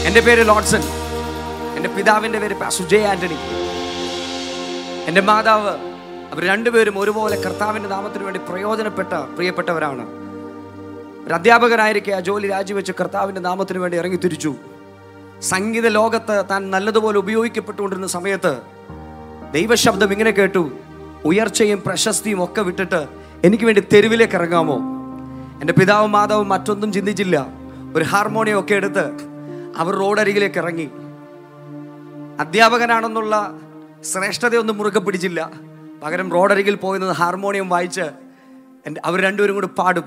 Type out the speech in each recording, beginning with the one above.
എൻ്റെ പേര് ലോഡ്സൺ എൻ്റെ പിതാവിൻ്റെ പേര് സുജയ് ആന്റണി എൻ്റെ മാതാവ് അവർ രണ്ടുപേരും ഒരുപോലെ കർത്താവിൻ്റെ നാമത്തിന് വേണ്ടി പ്രയോജനപ്പെട്ട പ്രിയപ്പെട്ടവരാണ് ഒരു അധ്യാപകനായിരിക്കെ ആ ജോലി രാജിവെച്ച് കർത്താവിൻ്റെ നാമത്തിന് വേണ്ടി ഇറങ്ങി തിരിച്ചു സംഗീത ലോകത്ത് താൻ നല്ലതുപോലെ ഉപയോഗിക്കപ്പെട്ടുകൊണ്ടിരുന്ന സമയത്ത് ദൈവശബ്ദം ഇങ്ങനെ കേട്ടു ഉയർച്ചയും പ്രശസ്തിയും ഒക്കെ വിട്ടിട്ട് എനിക്ക് വേണ്ടി തെരുവിലേക്ക് ഇറങ്ങാമോ എൻ്റെ പിതാവും മാതാവും മറ്റൊന്നും ചിന്തിച്ചില്ല ഒരു ഹാർമോണിയം ഒക്കെ എടുത്ത് അവർ റോഡരികിലേക്ക് ഇറങ്ങി അധ്യാപകനാണെന്നുള്ള ശ്രേഷ്ഠതയൊന്നും മുറുകെ പിടിച്ചില്ല പകരം റോഡരികിൽ പോയിരുന്നത് ഹാർമോണിയം വായിച്ച് എൻ്റെ അവർ രണ്ടുപേരും കൂടി പാടും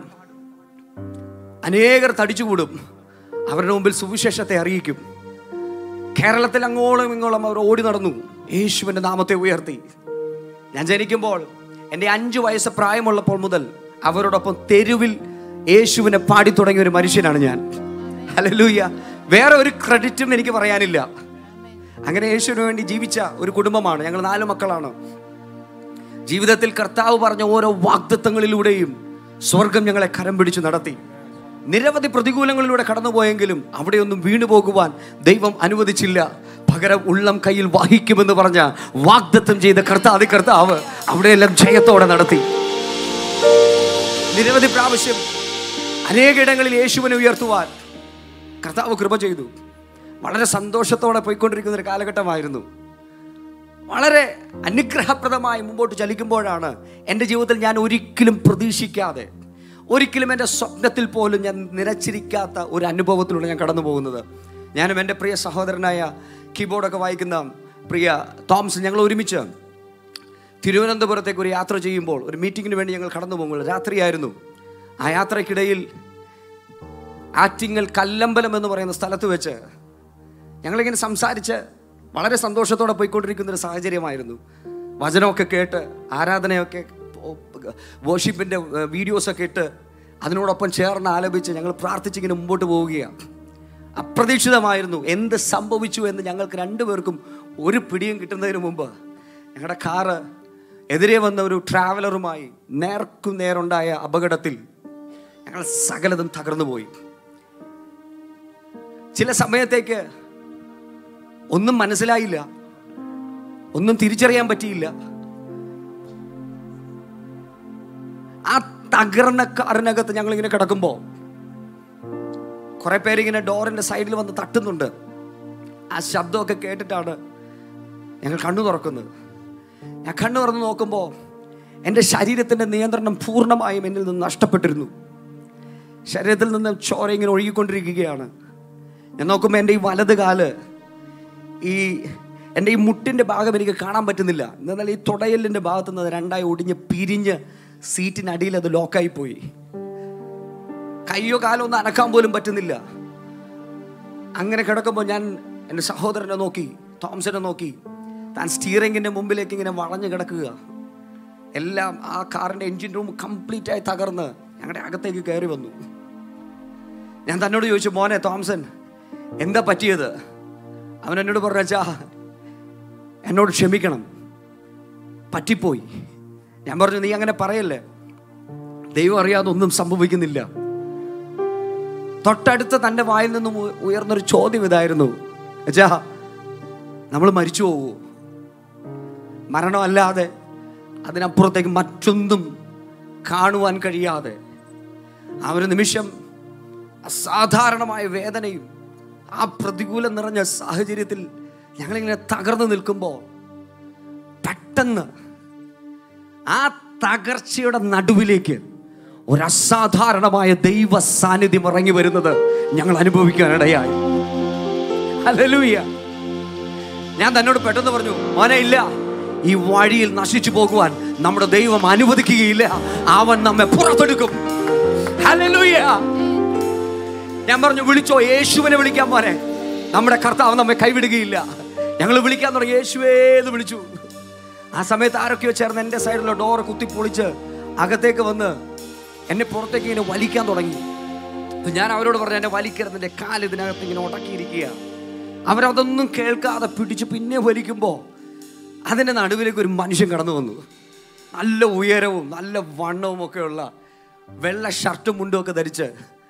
അനേകർ തടിച്ചുകൂടും അവരുടെ മുമ്പിൽ സുവിശേഷത്തെ അറിയിക്കും കേരളത്തിൽ അങ്ങോളം ഇങ്ങോളം അവർ ഓടി നടന്നു യേശുവിൻ്റെ നാമത്തെ ഉയർത്തി ഞാൻ ജനിക്കുമ്പോൾ എൻ്റെ അഞ്ച് വയസ്സ് പ്രായമുള്ളപ്പോൾ മുതൽ അവരോടൊപ്പം തെരുവിൽ യേശുവിനെ പാടി തുടങ്ങിയ ഒരു മനുഷ്യനാണ് ഞാൻ ഹല്ലേലൂയ വേറെ ഒരു ക്രെഡിറ്റും എനിക്ക് പറയാനില്ല അങ്ങനെ യേശുവിന് വേണ്ടി ജീവിച്ച ഒരു കുടുംബമാണ് ഞങ്ങൾ നാല് മക്കളാണ് ജീവിതത്തിൽ കർത്താവ് പറഞ്ഞ ഓരോ വാഗ്ദത്തങ്ങളിലൂടെയും സ്വർഗം ഞങ്ങളെ കരം പിടിച്ചു നടത്തി നിരവധി പ്രതികൂലങ്ങളിലൂടെ കടന്നുപോയെങ്കിലും അവിടെയൊന്നും വീണു പോകുവാൻ ദൈവം അനുവദിച്ചില്ല പകരം ഉള്ളം കയ്യിൽ വഹിക്കുമെന്ന് പറഞ്ഞ വാഗ്ദത്തം ചെയ്ത കർത്താതി കർത്താവ് അവിടെയെല്ലാം ജയത്തോടെ നടത്തി നിരവധി പ്രാവശ്യം അനേകയിടങ്ങളിൽ യേശുവിനെ ഉയർത്തുവാൻ കർത്താവ് കൃപ ചെയ്തു വളരെ സന്തോഷത്തോടെ പോയിക്കൊണ്ടിരിക്കുന്ന ഒരു കാലഘട്ടമായിരുന്നു വളരെ അനുഗ്രഹപ്രദമായി മുമ്പോട്ട് ചലിക്കുമ്പോഴാണ് എൻ്റെ ജീവിതത്തിൽ ഞാൻ ഒരിക്കലും പ്രതീക്ഷിക്കാതെ ഒരിക്കലും എൻ്റെ സ്വപ്നത്തിൽ പോലും ഞാൻ നിലച്ചിരിക്കാത്ത ഒരു അനുഭവത്തിലൂടെ ഞാൻ കടന്നു പോകുന്നത് ഞാനും എൻ്റെ പ്രിയ സഹോദരനായ കീബോർഡൊക്കെ വായിക്കുന്ന പ്രിയ തോമസ് ഞങ്ങൾ ഒരുമിച്ച് തിരുവനന്തപുരത്തേക്ക് ഒരു യാത്ര ചെയ്യുമ്പോൾ ഒരു മീറ്റിങ്ങിന് വേണ്ടി ഞങ്ങൾ കടന്നു പോകുമ്പോൾ രാത്രിയായിരുന്നു ആ യാത്രയ്ക്കിടയിൽ ആറ്റിങ്ങൽ കല്ലമ്പലം എന്ന് പറയുന്ന സ്ഥലത്ത് വെച്ച് ഞങ്ങളിങ്ങനെ സംസാരിച്ച് വളരെ സന്തോഷത്തോടെ പോയിക്കൊണ്ടിരിക്കുന്ന ഒരു സാഹചര്യമായിരുന്നു വചനമൊക്കെ കേട്ട് ആരാധനയൊക്കെ വേർഷിപ്പിൻ്റെ വീഡിയോസൊക്കെ ഇട്ട് അതിനോടൊപ്പം ചേർന്ന് ആലപിച്ച് ഞങ്ങൾ പ്രാർത്ഥിച്ചിങ്ങനെ മുമ്പോട്ട് പോവുകയാണ് അപ്രതീക്ഷിതമായിരുന്നു എന്ത് സംഭവിച്ചു എന്ന് ഞങ്ങൾക്ക് രണ്ടുപേർക്കും ഒരു പിടിയും കിട്ടുന്നതിന് മുമ്പ് ഞങ്ങളുടെ കാറ് എതിരെ വന്ന ഒരു ട്രാവലറുമായി നേർക്കു നേരുണ്ടായ അപകടത്തിൽ ഞങ്ങൾ സകലതും തകർന്നു പോയി ചില സമയത്തേക്ക് ഒന്നും മനസ്സിലായില്ല ഒന്നും തിരിച്ചറിയാൻ പറ്റിയില്ല ആ തകർന്ന കാറിനകത്ത് ഞങ്ങൾ ഇങ്ങനെ കിടക്കുമ്പോൾ കുറെ പേരിങ്ങനെ ഡോറിന്റെ സൈഡിൽ വന്ന് തട്ടുന്നുണ്ട് ആ ശബ്ദമൊക്കെ കേട്ടിട്ടാണ് ഞങ്ങൾ കണ്ണു തുറക്കുന്നത് ഞാൻ കണ്ണു തുറന്ന് നോക്കുമ്പോൾ എൻ്റെ ശരീരത്തിൻ്റെ നിയന്ത്രണം പൂർണ്ണമായും എന്നിൽ നിന്ന് നഷ്ടപ്പെട്ടിരുന്നു ശരീരത്തിൽ നിന്ന് ചോര ഇങ്ങനെ ഒഴുകിക്കൊണ്ടിരിക്കുകയാണ് ഞാൻ നോക്കുമ്പോൾ എൻ്റെ ഈ വലത് കാല് ഈ എൻ്റെ ഈ മുട്ടിൻ്റെ ഭാഗം എനിക്ക് കാണാൻ പറ്റുന്നില്ല എന്നാൽ ഈ തുടയലിൻ്റെ ഭാഗത്തു നിന്ന് രണ്ടായി ഒടിഞ്ഞ് പിരിഞ്ഞ് സീറ്റിനടിയിൽ അത് ലോക്കായി പോയി കയ്യോ കാലോ ഒന്നും അനക്കാൻ പോലും പറ്റുന്നില്ല അങ്ങനെ കിടക്കുമ്പോൾ ഞാൻ എൻ്റെ സഹോദരനെ നോക്കി തോംസനെ നോക്കി താൻ സ്റ്റിയറിങ്ങിൻ്റെ മുമ്പിലേക്ക് ഇങ്ങനെ വളഞ്ഞു കിടക്കുക എല്ലാം ആ കാറിൻ്റെ എൻജിൻ റൂം കംപ്ലീറ്റ് ആയി തകർന്ന് ഞങ്ങളുടെ അകത്തേക്ക് കയറി വന്നു ഞാൻ തന്നോട് ചോദിച്ചു മോനെ തോംസൺ എന്താ പറ്റിയത് അവൻ എന്നോട് പറഞ്ഞാ എന്നോട് ക്ഷമിക്കണം പറ്റിപ്പോയി ഞാൻ പറഞ്ഞു നീ അങ്ങനെ പറയല്ലേ ദൈവം അറിയാതെ ഒന്നും സംഭവിക്കുന്നില്ല തൊട്ടടുത്ത തൻ്റെ വായിൽ നിന്നും ഉ- ഉയർന്നൊരു ചോദ്യം ഇതായിരുന്നു അച്ഛാ നമ്മൾ മരിച്ചു പോവോ മരണമല്ലാതെ അതിനപ്പുറത്തേക്ക് മറ്റൊന്നും കാണുവാൻ കഴിയാതെ ആ ഒരു നിമിഷം അസാധാരണമായ വേദനയും ആ പ്രതികൂലം നിറഞ്ഞ സാഹചര്യത്തിൽ ഞങ്ങളിങ്ങനെ തകർന്നു നിൽക്കുമ്പോൾ പെട്ടെന്ന് ആ തകർച്ചയുടെ നടുവിലേക്ക് ഒരു അസാധാരണമായ ദൈവ സാന്നിധ്യം ഇറങ്ങി വരുന്നത് ഞങ്ങൾ അനുഭവിക്കാനിടയായി ഹല്ലേലൂയ ഞാൻ തന്നോട് പെട്ടെന്ന് പറഞ്ഞു മോനെ ഇല്ല ഈ വഴിയിൽ നശിച്ചു പോകുവാൻ നമ്മുടെ ദൈവം അനുവദിക്കുകയില്ല അവൻ നമ്മെ പുറത്തെടുക്കും ഹല്ലേലൂയ ഞാൻ പറഞ്ഞു വിളിച്ചോ യേശുവിനെ വിളിക്കാൻ പോരെ നമ്മുടെ കർത്താവ് നമ്മെ കൈവിടുകയില്ല ഞങ്ങൾ വിളിക്കാൻ തുടങ്ങി യേശുവേ എന്ന് വിളിച്ചു ആ സമയത്ത് ആരൊക്കെയോ ചേർന്ന് എൻ്റെ സൈഡിലുള്ള ഡോറ് കുത്തിപ്പൊളിച്ച് അകത്തേക്ക് വന്ന് എന്നെ പുറത്തേക്ക് ഇങ്ങനെ വലിക്കാൻ തുടങ്ങി അപ്പൊ ഞാൻ അവരോട് പറഞ്ഞു എന്നെ വലിക്കരുത് എൻ്റെ കാല് ഇതിനകത്ത് ഇങ്ങനെ ഉടക്കിയിരിക്കുക അവരതൊന്നും കേൾക്കാതെ പിടിച്ച് പിന്നെ വലിക്കുമ്പോൾ അതിൻ്റെ നടുവിലേക്ക് ഒരു മനുഷ്യൻ കടന്നു വന്നു നല്ല ഉയരവും നല്ല വണ്ണവും ഒക്കെയുള്ള വെള്ള ഷർട്ടും മുണ്ടും ഒക്കെ ധരിച്ച്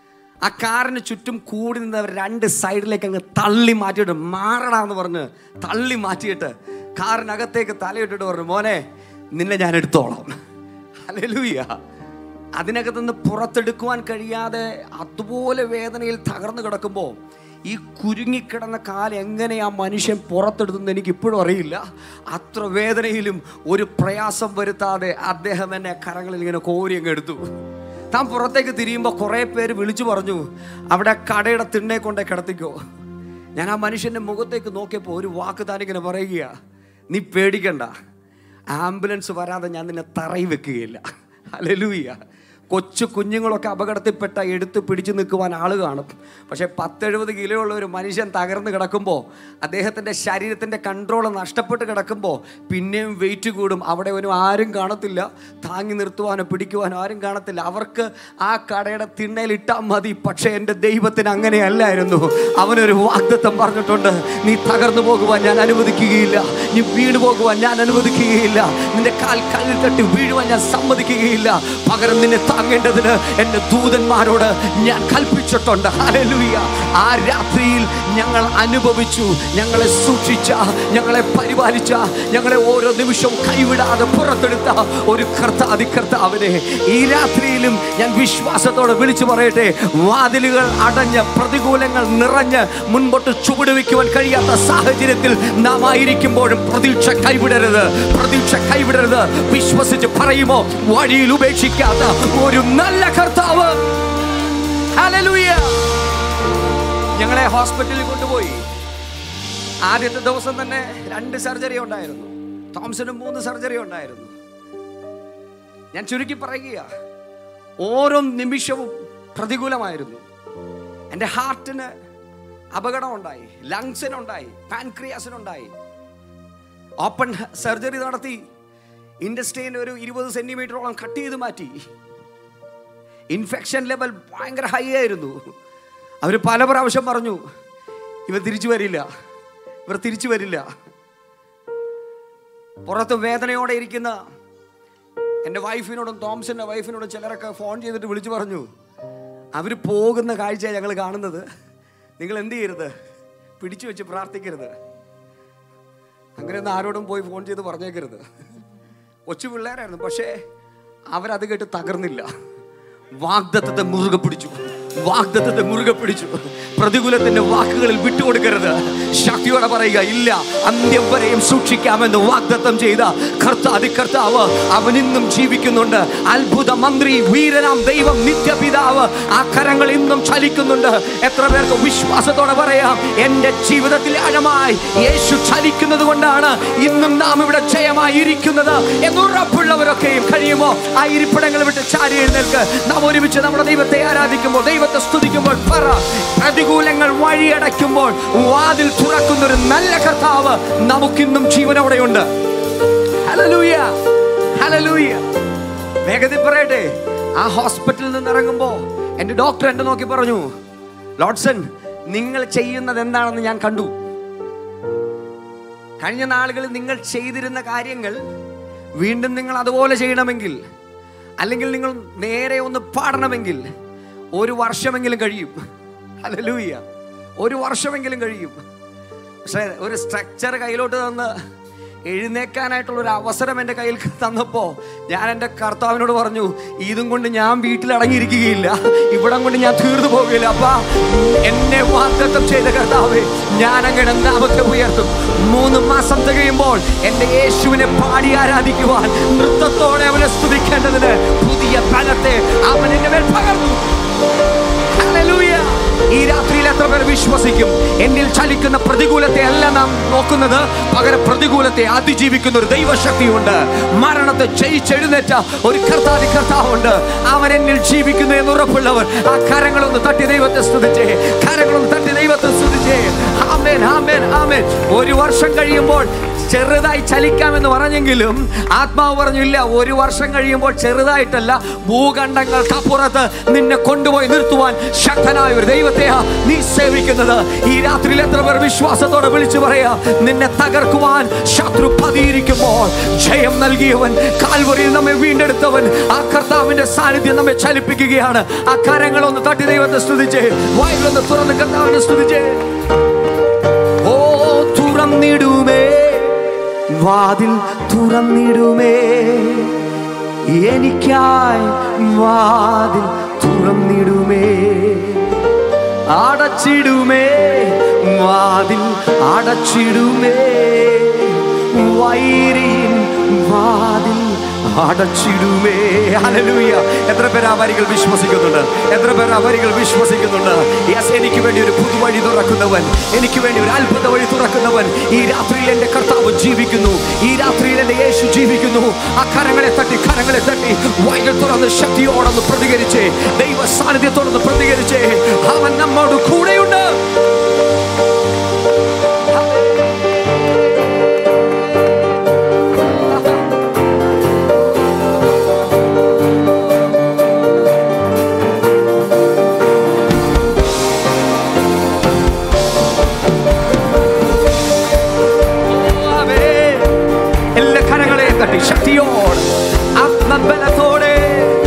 ആ കാറിന് ചുറ്റും കൂടി നിന്നവർ രണ്ട് സൈഡിലേക്ക് അങ്ങ് തള്ളി മാറ്റിയിട്ട് മാറടാന്ന് പറഞ്ഞ് തള്ളി മാറ്റിയിട്ട് കാറിനകത്തേക്ക് തലയിട്ടിട്ട് പറഞ്ഞു മോനെ നിന്നെ ഞാൻ എടുത്തോളാം ഹല്ലേലൂയ അതിനകത്തുനിന്ന് പുറത്തെടുക്കുവാൻ കഴിയാതെ അതുപോലെ വേദനയിൽ തകർന്നു കിടക്കുമ്പോൾ ഈ കുരുങ്ങിക്കിടന്ന കാല് എങ്ങനെ ആ മനുഷ്യൻ പുറത്തെടുത്തെന്ന് എനിക്ക് ഇപ്പോഴും അറിയില്ല അത്ര വേദനയിലും ഒരു പ്രയാസം വരുത്താതെ അദ്ദേഹം എന്നെ കരങ്ങളിൽ ഇങ്ങനെ കോരി അങ്ങ് എടുത്തു താൻ പുറത്തേക്ക് തിരിയുമ്പോൾ കുറേ പേര് വിളിച്ചു പറഞ്ഞു അവിടെ കടയുടെ തിണ്ണെ കൊണ്ടേ കിടത്തിക്കോ ഞാൻ ആ മനുഷ്യൻ്റെ മുഖത്തേക്ക് നോക്കിയപ്പോൾ ഒരു വാക്ക് താനിങ്ങനെ പറയുക നീ പേടിക്കണ്ട ആംബുലൻസ് വരാതെ ഞാൻ നിന്നെ തറയി വെക്കുകയില്ല അലലൂയ കൊച്ചു കുഞ്ഞുങ്ങളൊക്കെ അപകടത്തിൽപ്പെട്ട എടുത്ത് പിടിച്ചു നിൽക്കുവാൻ ആൾ കാണും പക്ഷേ പത്തെഴുപത് കിലോ ഉള്ള ഒരു മനുഷ്യൻ തകർന്ന് കിടക്കുമ്പോൾ അദ്ദേഹത്തിൻ്റെ ശരീരത്തിൻ്റെ കൺട്രോൾ നഷ്ടപ്പെട്ട് കിടക്കുമ്പോൾ പിന്നെയും വെയിറ്റ് കൂടും അവിടെ ഒരു ആരും കാണത്തില്ല താങ്ങി നിർത്തുവാനോ പിടിക്കുവാനോ ആരും കാണത്തില്ല അവർക്ക് ആ കടയുടെ തിണ്ണയിൽ ഇട്ടാൽ മതി പക്ഷേ എൻ്റെ ദൈവത്തിന് അങ്ങനെയല്ലായിരുന്നു അവനൊരു വാഗ്ദത്തം പറഞ്ഞിട്ടുണ്ട് നീ തകർന്നു പോകുവാൻ ഞാൻ അനുവദിക്കുകയില്ല നീ വീണു പോകുവാൻ ഞാൻ അനുവദിക്കുകയില്ല നിന്റെ കാൽ കല്ലിൽ തട്ടി വീഴുവാൻ ഞാൻ സമ്മതിക്കുകയില്ല പകരം നിന്നെ താങ്ങേണ്ടതിന് എൻ്റെ ദൂതന്മാരോട് ഞാൻ കൽപ്പിച്ചിട്ടുണ്ട് ഹല്ലേലൂയ ആ രാത്രിയിൽ ഞങ്ങൾ അനുഭവിച്ചു ഞങ്ങളെ സൂക്ഷിച്ച ഞങ്ങളെ പരിപാലിച്ച ഞങ്ങളെ ഓരോ നിമിഷവും കൈവിടാതെ പുറത്തെടുത്ത ഒരു കർത്താതി കർത്താവിനെ ഈ രാത്രിയിലും ഞാൻ വിശ്വാസത്തോടെ വിളിച്ചു പറയട്ടെ വാതിലുകൾ അടഞ്ഞ് പ്രതികൂലങ്ങൾ നിറഞ്ഞ് മുൻപോട്ട് ചുവടുവെക്കുവാൻ കഴിയാത്ത സാഹചര്യത്തിൽ നാം ആയിരിക്കുമ്പോഴും പ്രതീക്ഷ കൈവിടരുത് പ്രതീക്ഷ കൈവിടരുത് വിശ്വസിച്ച് പറയുമോ വഴിയിൽ ഉപേക്ഷിക്കാത്ത ഒരു നല്ല കർത്താവ് ഹല്ലേലൂയ ഞങ്ങളെ ഹോസ്പിറ്റലിൽ കൊണ്ടുപോയി ആദ്യത്തെ ദിവസം തന്നെ രണ്ട് സർജറി ഉണ്ടായിരുന്നു തോംസന് മൂന്ന് സർജറി ഉണ്ടായിരുന്നു ഞാൻ ചുരുക്കി പറയുക ഓരോ നിമിഷവും പ്രതികൂലമായിരുന്നു എൻ്റെ ഹാർട്ടിന് അപകടമുണ്ടായി ലങ്സിനുണ്ടായി പാൻക്രിയാസിനുണ്ടായി ഓപ്പൺ സർജറി നടത്തി ഇൻഡസ്ട്രീന് ഒരു ഇരുപത് സെന്റിമീറ്ററോളം കട്ട് ചെയ്ത് മാറ്റി ഇൻഫെക്ഷൻ ലെവൽ ഭയങ്കര ഹൈ ആയിരുന്നു അവർ പല പ്രാവശ്യം പറഞ്ഞു ഇവർ തിരിച്ചു വരില്ല ഇവർ തിരിച്ചു വരില്ല പുറത്ത് വേദനയോടെ ഇരിക്കുന്ന എൻ്റെ വൈഫിനോടും തോംസന്റെ വൈഫിനോടും ചിലരൊക്കെ ഫോൺ ചെയ്തിട്ട് വിളിച്ചു പറഞ്ഞു അവർ പോകുന്ന കാഴ്ച ഞങ്ങൾ കാണുന്നത് നിങ്ങൾ എന്ത് ചെയ്യരുത് പിടിച്ചു വെച്ച് പ്രാർത്ഥിക്കരുത് അങ്ങനെയൊന്നും ആരോടും പോയി ഫോൺ ചെയ്ത് പറഞ്ഞേക്കരുത് കൊച്ചു പിള്ളേരായിരുന്നു പക്ഷേ അവരത് കേട്ട് തകർന്നില്ല വാഗ്ദത്തത്തെ മുറുകെ പിടിച്ചു വാഗ്ദത്തത്തെ മുറുകെ പിടിച്ചു പ്രതികൂലത്തിന്റെ വാക്കുകളിൽ വിട്ടുകൊടുക്കരുത് ശക്തിയോടെ പറയുക ഇല്ല അന്ത്യം വരെയും സൂക്ഷിക്കാമെന്ന് വാഗ്ദത്തം ചെയ്ത കർത്താതി കർത്താവ് അവൻ ഇന്നും ജീവിക്കുന്നുണ്ട് അത്ഭുത മന്ത്രി വീരനാം ദൈവം നിത്യപിതാവ് ആ കരങ്ങൾ ഇന്നും ചലിക്കുന്നുണ്ട് എത്ര പേർക്ക് വിശ്വാസത്തോടെ പറയാം എൻ്റെ ജീവിതത്തിൽ ആഴമായി യേശു ചലിക്കുന്നത് കൊണ്ടാണ് ഇന്നും നാം ഇവിടെ ജയമായി ഇരിക്കുന്നത് എന്നുറപ്പുള്ളവരൊക്കെയും കഴിയുമോ ആ ഇരിപ്പിടങ്ങൾ വിട്ട് ചാരി എഴുന്നേൽക്ക് നാം ഒരുമിച്ച് നമ്മുടെ ദൈവത്തെ ആരാധിക്കുമ്പോൾ ദൈവത്തെ സ്തുതിക്കുമ്പോൾ പറ പ്രതികൂലങ്ങൾ വഴിയടയ്ക്കുമ്പോൾ വാതിൽ തുറക്കുന്ന ഒരു നല്ല കർത്താവ് നമുക്കിന്നും ജീവനോടെയുണ്ട് ഹല്ലേലൂയ ഹല്ലേലൂയ വേഗത്തിൽ പറയട്ടെ ആ ഹോസ്പിറ്റലിൽ നിന്ന് ഇറങ്ങുമ്പോ എന്റെ ഡോക്ടർ എന്നെ നോക്കി പറഞ്ഞു ലോഡ്സൺ നിങ്ങൾ ചെയ്യുന്നത് എന്താണെന്ന് ഞാൻ കണ്ടു കഴിഞ്ഞ നാളുകളിൽ നിങ്ങൾ ചെയ്തിരുന്ന കാര്യങ്ങൾ വീണ്ടും നിങ്ങൾ അതുപോലെ ചെയ്യണമെങ്കിൽ അല്ലെങ്കിൽ നിങ്ങൾ നേരെ ഒന്ന് പാടണമെങ്കിൽ ഒരു വർഷമെങ്കിലും കഴിയും ഹല്ലേലൂയ ഒരു വർഷമെങ്കിലും കഴിയും പക്ഷേ ഒരു സ്ട്രക്ചർ കയ്യിലോട്ട് തന്ന് എഴുന്നേക്കാനായിട്ടുള്ള ഒരു അവസരം എൻ്റെ കയ്യിൽ തന്നപ്പോൾ ഞാൻ എൻ്റെ കർത്താവിനോട് പറഞ്ഞു ഇതും കൊണ്ട് ഞാൻ വീട്ടിൽ അടങ്ങിയിരിക്കുകയില്ല ഇവിടം കൊണ്ട് ഞാൻ തീർന്നു പോവുകയില്ല അപ്പ എന്നെ വാഗ്ദത്തം ചെയ്ത കർത്താവ് ഞാൻ അങ്ങനെ നാമത്തെ ഉയർത്തും മൂന്ന് മാസം തികയുമ്പോൾ എൻ്റെ യേശുവിനെ പാടി ആരാധിക്കുവാൻ നൃത്തത്തോടെ അവനെ സ്തുതിക്കേണ്ടതിന് പുതിയ ബലത്തെ അവൻ എൻ്റെ മേൽ പകർന്നു ഹല്ലേലൂയ. ഈ രാത്രിയിൽ എത്ര പേർ വിശ്വസിക്കും എന്നിൽ ചലിക്കുന്ന പ്രതികൂലത്തെ അല്ല നാം നോക്കുന്നത് പകരം പ്രതികൂലത്തെ അതിജീവിക്കുന്ന ഒരു ദൈവശക്തിയുണ്ട് മരണത്തെ ജയിച്ചെഴുന്നേറ്റ ഒരു കർത്താതി കർത്താവുണ്ട് അവൻ എന്നിൽ ജീവിക്കുന്നു എന്ന് ഉറപ്പുള്ളവർ ആ കരങ്ങളൊന്ന് തട്ടി ദൈവത്തെ സ്തുതിച്ചേ കരങ്ങളൊന്ന് തട്ടി ദൈവത്തെ സ്തുതിച്ചേ ആമേൻ ആമേൻ ആമേൻ ഒരു വർഷം കഴിയുമ്പോൾ ചെറുതായി ചലിക്കാമെന്ന് പറഞ്ഞെങ്കിലും ആത്മാവ് പറഞ്ഞില്ല ഒരു വർഷം കഴിയുമ്പോൾ ചെറുതായിട്ടല്ല ഭൂഖണ്ഡങ്ങൾക്കപ്പുറത്ത് നിന്നെ കൊണ്ടുപോയി നിർത്തുവാൻ ശക്തനായ ഒരു ദൈവത്തെയാ നീ സേവിക്കുന്നത് ഈ രാത്രിയിൽ എത്ര പേർ വിശ്വാസത്തോടെ വിളിച്ചു പറയാ നിന്നെ തകർക്കുവാൻ ശത്രു പതിയിരിക്കുമ്പോൾ ജയം നൽകിയവൻ കാൽവറിയിൽ നമ്മെ വീണ്ടെടുത്തവൻ ആ കർത്താവിന്റെ സാന്നിധ്യം നമ്മെ ചലിപ്പിക്കുകയാണ് ആ കരങ്ങളൊന്ന് തട്ടി ദൈവത്തെ സ്തുതിച്ചേ വായിലൊന്ന് തുറന്ന് കർത്താവിനെ സ്തുതിച്ചേ ഓ തുറന്നിടുമേ വാതിൽ തുറന്നിടുമേ എനിക്കായി വാതിൽ തുറന്നിടുമേ അടച്ചിടുമേ വാതിൽ അടച്ചിടുമേ വൈരിൻ വാതിൽ അടച്ചിടുമേ ഹല്ലേലൂയ എത്ര പേർ ആ വരികൾ വിശ്വസിക്കുന്നുണ്ട് എത്ര പേർ ആ വരികൾ വിശ്വസിക്കുന്നുണ്ട് യെസ് എനിക്ക് വേണ്ടി ഒരു പുതുവഴി തുറക്കുന്നവൻ എനിക്ക് വേണ്ടി ഒരു അത്ഭുത വഴി തുറക്കുന്നവൻ ഈ രാത്രിയിൽ എൻ്റെ കർത്താവ് ജീവിക്കുന്നു ഈ രാത്രിയിൽ എൻ്റെ യേശു ജീവിക്കുന്നു ആ കരങ്ങളെ തട്ടി കരങ്ങളെ തട്ടി വൈകൾ തുറന്ന് ശക്തിയോടൊന്ന് പ്രതികരിച്ചേ ദൈവ സാന്നിധ്യത്തോടൊന്ന് പ്രതികരിച്ചേ അവൻ നമ്മോട് കൂടെയുണ്ട് ആവേ. എല്ലാ കരങ്ങളെയും തട്ടി ശക്തിയോട് ആത്മബലത്തോടെ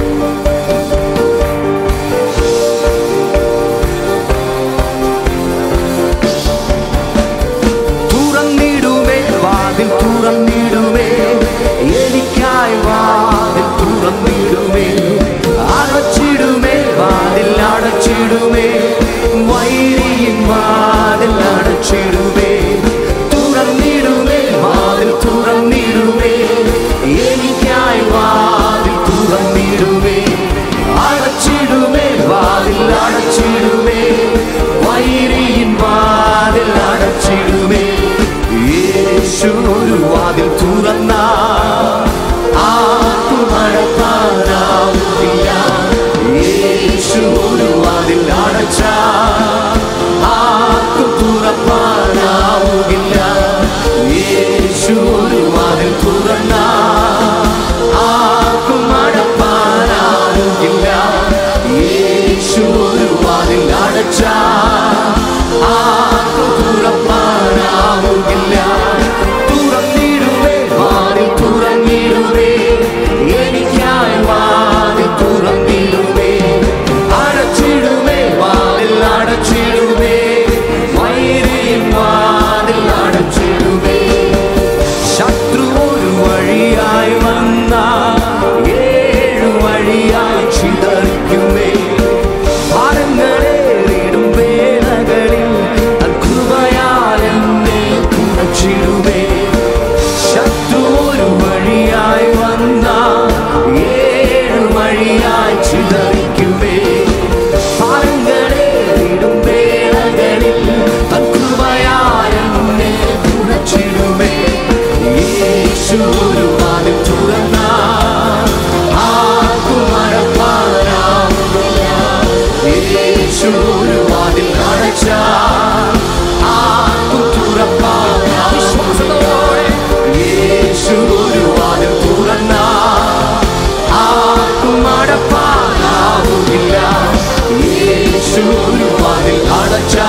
തുറന്നിടുമേ വാതിൽ തുറന്നിടുമേ എനിക്കായി വാതിൽ തുറന്നിടുമേ അടച്ചിടുമേ വാതിൽ അടച്ചിടുമേ വൈരിயின் വാതിൽ അടച്ചിടുമേ തുറന്നിടുമേ വാതിൽ തുറന്നിടുമേ എനിക്കായി വാതിൽ തുറന്നിടുമേ അടച്ചിടുമേ വാതിൽ അടച്ചിടുമേ വൈരിயின் വാതിൽ അടച്ചിടുമേ യേശു ഒരു വാതിൽ തുറന്ന ആർക്കും അടക്കാനാവില്ല യേശു ഒരു വാതിൽ അടച്ച ആർക്കും തുറപ്പാനാവുകില്ല യേശു ഒരു വാതിൽ തുറന്ന ആർക്കും അടപ്പാനാവുകില്ല യേശു ഒരു വാതിൽ അടച്ച ആർക്കും തുറപ്പാനാവുകില്ല തുറന്നിടുവേ വാതിൽ തുറന്നിടുവേ എനിക്കായി വാതിൽ തുറന്നിടുവേ അടച്ചിടുവേ വാതിൽ അടച്ചിടുവേ വൈരിയും വാതിൽ അടച്ചിടുവേ ശത്രു ഒരു വഴിയായി വന്ന ഏഴു വഴിയായി ചിതറിക്കുമേ ഭാരങ്ങളേറിടും വേളകളിൽ കൃപയാൽ എന്നെ തുണച്ചിടുമേ ശത്രു ഒരു വഴിയായി വന്ന ഏഴു വഴിയായി ചിതറിക്കുമേ ഭാരങ്ങളേറിടും വേളകളിൽ കൃപയാൽ എന്നെ തുണച്ചിടുമേ യേശു ഒരു വാതിൽ തുറന്ന ആർക്കും അടപ്പാനാവില്ല യേശു ഒരു വാതിൽ അടച്ച ആർക്കും തുറപ്പാനാവിശ്വാസത്തോടെ യേശു ഒരു വാതിൽ തുറന്ന ആർക്കും അടപ്പാനാവില്ല യേശു ഒരു വാതിൽ അടച്ച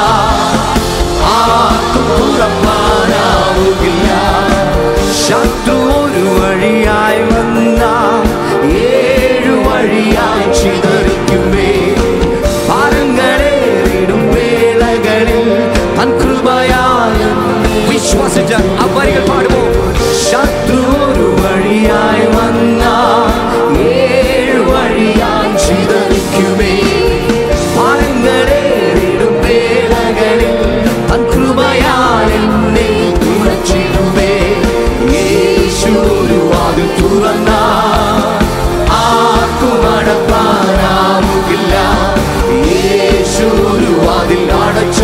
ആർക്കും തുറപ്പാനാവുകില്ല ശത്രു ഒരു വഴിയായി വന്ന ഏഴു വഴിയായി ചിതറിക്കുമേ ഭാരങ്ങളേറിടും വേളകളിൽ തൻ കൃപയാൽ വിശ്വസിച്ച ആ വരികൾ പാടുമോ ശത്രു ഒരു വഴിയായി വന്ന ഏഴു വഴിയായി ചിതറിക്കുമേ ഭാരങ്ങളേറിടും വേളകളിൽ തൻ കൃപയാൽ എന്നെ തുണച്ചിടുമേ യേശു ഒരു വാതിൽ തുറന്ന ആർക്കും അടപ്പാനാവുകില്ല യേശു ഒരു വാതിൽ അടച്ച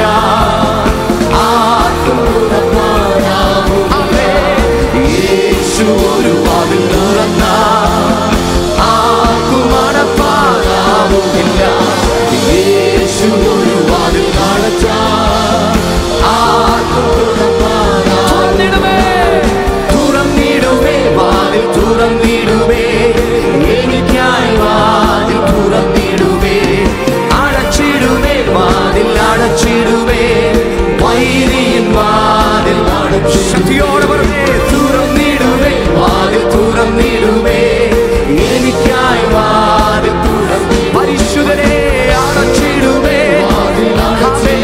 ആർക്കും തുറപ്പാനാവുകില്ല യേശു ഒരു വാതിൽ തുറന്ന ആർക്കും അടപ്പാനാവുകില്ല യേശു ഒരു വാതിൽ അടച്ച ആർക്കും തുറപ്പാനാവുകില്ല ശക്തിയോടെ പറഞ്ഞേ തുറന്നിടുവേ വാതിൽ തുറന്നിടുവേ എനിക്കായി വാതിൽ തുറന്നു പരിശുദ്ധനെ അടച്ചിടുവേ ആമേ.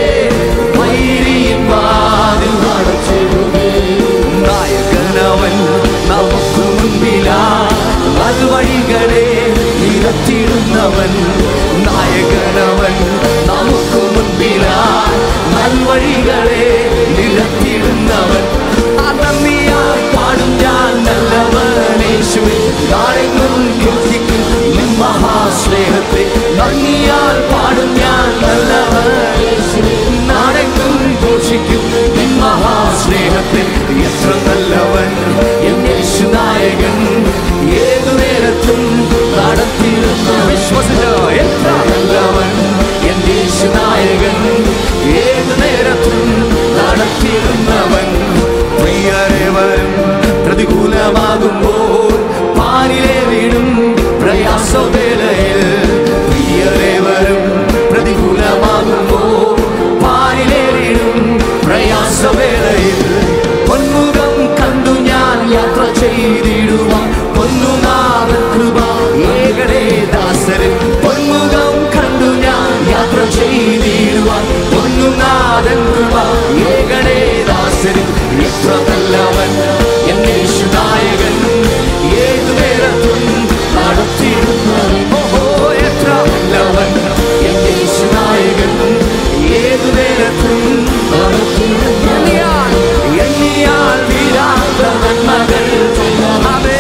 വൈരിയിൻ വാതിൽ അടച്ചിടുവേ നായകനവൻ നമുക്ക് മുൻപിലാ നൽവഴികളെ നിരത്തിടുന്നവൻ നായകനവൻ നമുക്ക് മുൻപിലാ നൽവഴികളെ നിരത്തിടുന്നവൻ അനന്ദിയാൽ പാടും ഞാൻ നല്ലവനേശുവേ നാളെങ്ങും കീർത്തിക്കും നിൻ മഹാസ്നേഹത്തെ നന്ദിയാൽ പാടും ഞാൻ നല്ലവനേശുവേ നാളെങ്ങും ഘോഷിക്കും നിൻ മഹാസ്നേഹത്തെ എത്ര നല്ലവൻ എൻ യേശുനായകൻ ഏതു നേരത്തും നടത്തിയിരുന്ന വിശ്വസിച്ച എത്ര നല്ലവൻ എൻ യേശുനായകൻ ഏതു നേരത്തും നടത്തിയിരുന്നവൻ പ്രിയരേവരും പ്രതികൂലമാകുമ്പോൾ പാലിലെ വീടും പ്രയാസവേളയിൽ പ്രിയരേവരും പ്രതികൂലമാകുമ്പോൾ പാലിലെ വീടും പ്രയാസവേളയിൽ പൊന്മുഖം കണ്ടു ഞാൻ യാത്ര ചെയ്തിടുവാൻ പൊന്നുനാഥൻ കൃപ ഏകടേ ദാസരൻ പൊന്മുഖം കണ്ടു ഞാൻ യാത്ര ചെയ്തിടുവാൻ പൊന്നുനാഥൻ കൃപ ഏകടേ ദാസരൻ എത്ര നല്ലവൻ എന്നേശുനായകൻ ഏതു നേരത്തും നടത്തിയിരുന്നവൻ ഓഹോ എത്ര നല്ലവൻ എന്നേശുനായകൻ ഏതു നേരത്തും നടത്തിയിരുന്നവൻ എണ്ണിയാൽ വീരാത്ത നന്മകൾ അവേ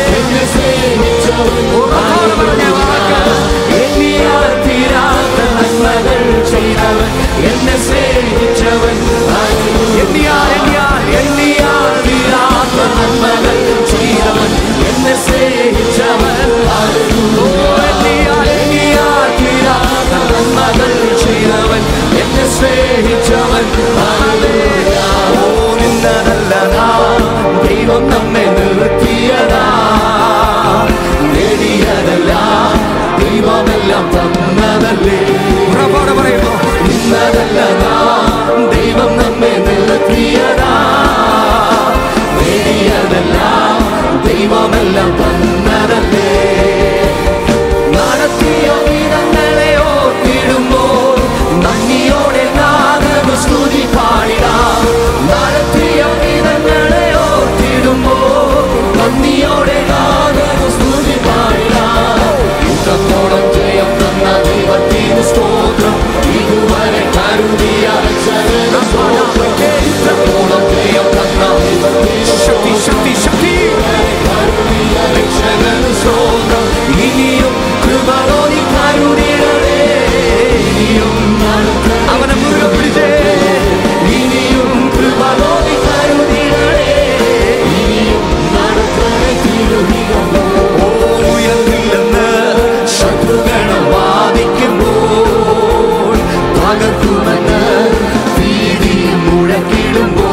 ഉറപ്പോടെ പറഞ്ഞ വാക്ക് എണ്ണിയാൽ തീരാത്ത നന്മകൾ ചെയ്തവൻ എന്നെ സ്നേഹിച്ചവൻ എണ്ണിയാൽ എണ്ണിയാൽ എണ്ണിയാൽ തീരാത്ത നന്മകൾ ചെയ്തവൻ എന്നെ സ്നേഹിച്ചവൻ ഓ, എണ്ണിയാൽ എണ്ണിയാൽ തീരാത്ത നന്മകൾ ചെയ്തവൻ എന്നെ സ്നേഹിച്ചവൻ ഹല്ലേലൂയ. ഓ, നിന്നതല്ലതാ ദൈവം നമ്മെ നിർത്തിയതാ നേടിയതല്ല ദൈവമെല്ലാം തന്നതല്ലേ ഉറപ്പോടെ പറയുന്നു നിന്നതല്ലതാ ദൈവം നമ്മെ നിർത്തിയതാ നേടിയതല്ല ദൈവമെല്ലാം തന്നതല്ലേ നടത്തിയ വിധങ്ങളെ ഓർത്തിടുമ്പോൾ നന്ദിയോടെ നാഗം സ്തുതി പാടിടാം നടത്തിയ വിധങ്ങളെ ഓർത്തിടുമ്പോൾ നന്ദിയോടെ നാഗം സ്തുതി പാടിടാം ഇത്രത്തോളം ജയം തന്ന ദൈവത്തിന് സ്തോത്രം ഇതുവരെ കരുതിയ രക്ഷകന് സ്തോത്രം. ഇത്രത്തോളം ജയം തന്ന ദൈവത്തിന് ശക്തി ശക്തി ശക്തി രക്ഷകന് സ്തോത്രം ഇനിയും കൃപണോനി കരുതിടണേ ഇനിയും അവനെ മുറുകെ പിടിച്ചേ ഇനിയും കൃപണോനി കരുതിടണേ ഇനിയും നടക്കണേ ഓ ഉയർന്നില്ലെന്ന് ശത്രുഗണം വാദിക്കുമ്പോൾ തകർക്കുമെന്ന് ഭീതി മുഴക്കിടുമ്പോൾ